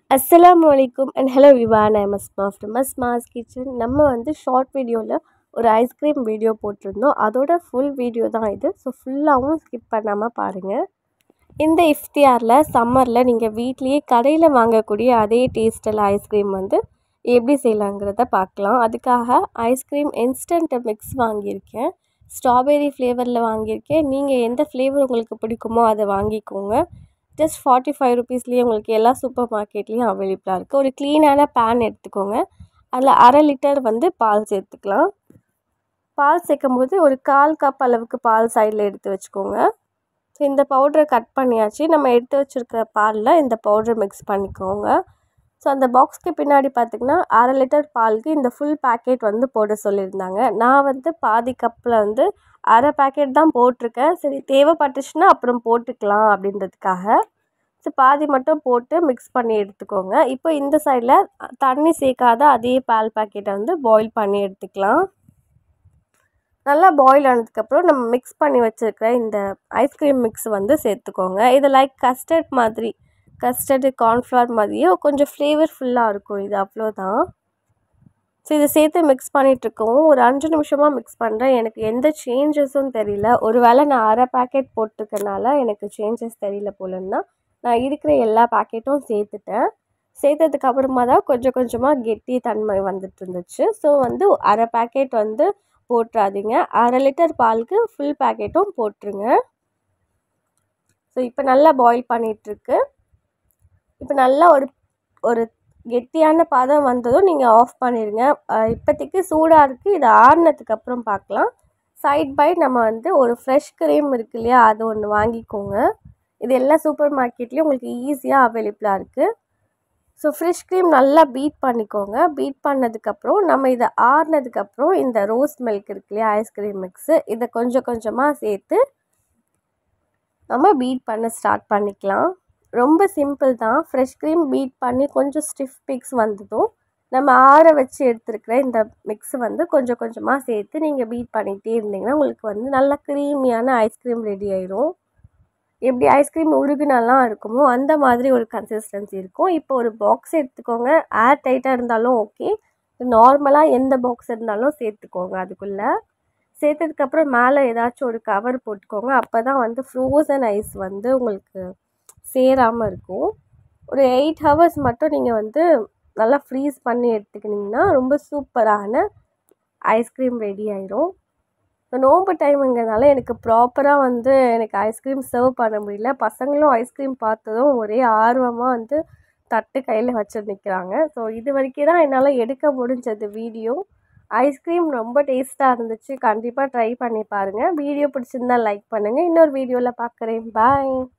அஸ்ஸலாமு அலைக்கும் and hello Vivaan I'm Asma from Asma's kitchen நம்ம வந்து ஷார்ட் வீடியோவில் ஒரு ஐஸ்கிரீம் வீடியோ போட்டிருந்தோம் அதோட ஃபுல் வீடியோ தான் இது ஸோ ஃபுல்லாகவும் ஸ்கிப் பண்ணாமல் பாருங்கள் இந்த இஃப்தியாரில் சம்மரில் நீங்கள் வீட்லேயே கடையில் வாங்கக்கூடிய அதே டேஸ்ட்டில் ஐஸ்கிரீம் வந்து எப்படி செய்யலாங்கிறத பார்க்கலாம் அதுக்காக ஐஸ்கிரீம் இன்ஸ்டன்ட் மிக்ஸ் வாங்கியிருக்கேன் ஸ்ட்ராபெரி ஃப்ளேவரில் வாங்கியிருக்கேன் நீங்கள் எந்த ஃப்ளேவர் உங்களுக்கு பிடிக்குமோ அதை வாங்கிக்கோங்க ஜஸ்ட் ஃபார்ட்டி ஃபைவ் ருபீஸ்லேயே உங்களுக்கு எல்லா சூப்பர் மார்க்கெட்லேயும் அவைலபிளாக இருக்குது ஒரு க்ளீனான பேன் எடுத்துக்கோங்க அதில் அரை லிட்டர் வந்து பால் சேர்த்துக்கலாம் பால் சேர்க்கும் போது ஒரு கால் கப் அளவுக்கு பால் சைடில் எடுத்து வச்சுக்கோங்க ஸோ இந்த பவுடரை கட் பண்ணியாச்சு நம்ம எடுத்து வச்சுருக்கிற பாலில் இந்த பவுடரை மிக்ஸ் பண்ணிக்கோங்க ஸோ அந்த பாக்ஸ்க்கு பின்னாடி பார்த்திங்கன்னா அரை லிட்டர் பாலுக்கு இந்த ஃபுல் பேக்கெட் வந்து போட சொல்லியிருந்தாங்க நான் வந்து பாதி கப்பில் வந்து அரை பேக்கெட் தான் போட்டிருக்கேன் சரி தேவைப்பட்டுச்சுன்னா அப்புறம் போட்டுக்கலாம் அப்படின்றதுக்காக ஸோ பாதி மட்டும் போட்டு மிக்ஸ் பண்ணி எடுத்துக்கோங்க இப்போ இந்த சைடில் தண்ணி சேர்க்காத அதே பால் பேக்கெட்டை வந்து பாயில் பண்ணி எடுத்துக்கலாம் நல்லா பாயில் ஆனதுக்கப்புறம் நம்ம மிக்ஸ் பண்ணி வச்சுருக்கிற இந்த ஐஸ்கிரீம் மிக்ஸ் வந்து சேர்த்துக்கோங்க இது லைக் கஸ்டர்ட் மாதிரி கஸ்டர்டு கார்ன்ஃப்ளவர் மாதிரியே கொஞ்சம் ஃப்ளேவர்ஃபுல்லாக இருக்கும் இது அவ்வளோதான் ஸோ இதை சேர்த்து மிக்ஸ் பண்ணிகிட்ருக்கோம் ஒரு அஞ்சு நிமிஷமாக மிக்ஸ் பண்ணுறேன் எனக்கு எந்த சேஞ்சஸும் தெரியல ஒரு வேளை நான் அரை பேக்கெட் போட்டிருக்கனால எனக்கு சேஞ்சஸ் தெரியல போலன்னா நான் இருக்கிற எல்லா பேக்கெட்டும் சேர்த்துட்டேன் சேர்த்ததுக்கு அப்புறமா தான் கொஞ்சம் கொஞ்சமாக கெட்டி தன்மை வந்துட்டு இருந்துச்சு ஸோ வந்து அரை பேக்கெட் வந்து போட்டுறாதீங்க அரை லிட்டர் பாலுக்கு ஃபுல் பேக்கெட்டும் போட்டுருங்க ஸோ இப்போ நல்லா பாயில் பண்ணிகிட்ருக்கு இப்போ நல்லா ஒரு ஒரு கெட்டியான பதம் வந்ததும் நீங்கள் ஆஃப் பண்ணிடுங்க இப்போதைக்கு சூடாக இருக்குது இது ஆறுனதுக்கு அப்புறம் பார்க்கலாம் சைட் பை நம்ம வந்து ஒரு ஃப்ரெஷ் க்ரீம் இருக்கு இல்லையா அது ஒன்று வாங்கிக்கோங்க இது எல்லா சூப்பர் மார்க்கெட்லேயும் உங்களுக்கு ஈஸியாக அவைலபிளாக இருக்குது ஸோ ஃப்ரெஷ் க்ரீம் நல்லா பீட் பண்ணிக்கோங்க பீட் பண்ணதுக்கப்புறம் நம்ம இதை ஆறுனதுக்கப்புறம் இந்த ரோஸ் மில்க் இருக்கு இல்லையா ஐஸ்கிரீம் மிக்ஸு இதை கொஞ்சம் கொஞ்சமாக சேர்த்து நம்ம பீட் பண்ண ஸ்டார்ட் பண்ணிக்கலாம் ரொம்ப சிம்பிள் தான் ஃப்ரெஷ் க்ரீம் பீட் பண்ணி கொஞ்சம் ஸ்டிஃப் பிக்ஸ் வந்ததும் நம்ம ஆற வச்சு எடுத்துருக்கிற இந்த மிக்ஸ் வந்து கொஞ்சம் கொஞ்சமாக சேர்த்து நீங்கள் பீட் பண்ணிகிட்டே இருந்தீங்கன்னா உங்களுக்கு வந்து நல்லா க்ரீமியான ஐஸ்கிரீம் ரெடி ஆயிரும் எப்படி ஐஸ்கிரீம் உருகுனெல்லாம் இருக்குமோ அந்த மாதிரி ஒரு கன்சிஸ்டன்சி இருக்கும் இப்போ ஒரு பாக்ஸ் எடுத்துக்கோங்க ஏர் டைட்டாக இருந்தாலும் ஓகே நார்மலாக எந்த பாக்ஸ் இருந்தாலும் சேர்த்துக்கோங்க அதுக்குள்ளே சேர்த்ததுக்கப்புறம் மேலே ஏதாச்சும் ஒரு கவர் போட்டுக்கோங்க அப்போ தான் வந்து ஃப்ரோசன் ஐஸ் வந்து உங்களுக்கு சேராமல் இருக்கும் ஒரு எயிட் ஹவர்ஸ் மட்டும் நீங்கள் வந்து நல்லா ஃப்ரீஸ் பண்ணி எடுத்துக்கிட்டிங்கன்னா ரொம்ப சூப்பரான ஐஸ்கிரீம் ரெடி ஆயிரும் இப்போ நோம்பு டைமுங்கிறதுனால எனக்கு ப்ராப்பராக வந்து எனக்கு ஐஸ்கிரீம் சர்வ் பண்ண முடியல பசங்களும் ஐஸ்கிரீம் பார்த்ததும் ஒரே ஆர்வமாக வந்து தட்டு கையில் வச்சு நிற்கிறாங்க ஸோ இது வரைக்கும் தான் என்னால் எடுக்க முடிஞ்சது வீடியோ ஐஸ்கிரீம் ரொம்ப டேஸ்ட்டாக இருந்துச்சு கண்டிப்பாக ட்ரை பண்ணி பாருங்கள் வீடியோ பிடிச்சிருந்தா லைக் பண்ணுங்கள் இன்னொரு வீடியோவில் பார்க்குறேன் பாய்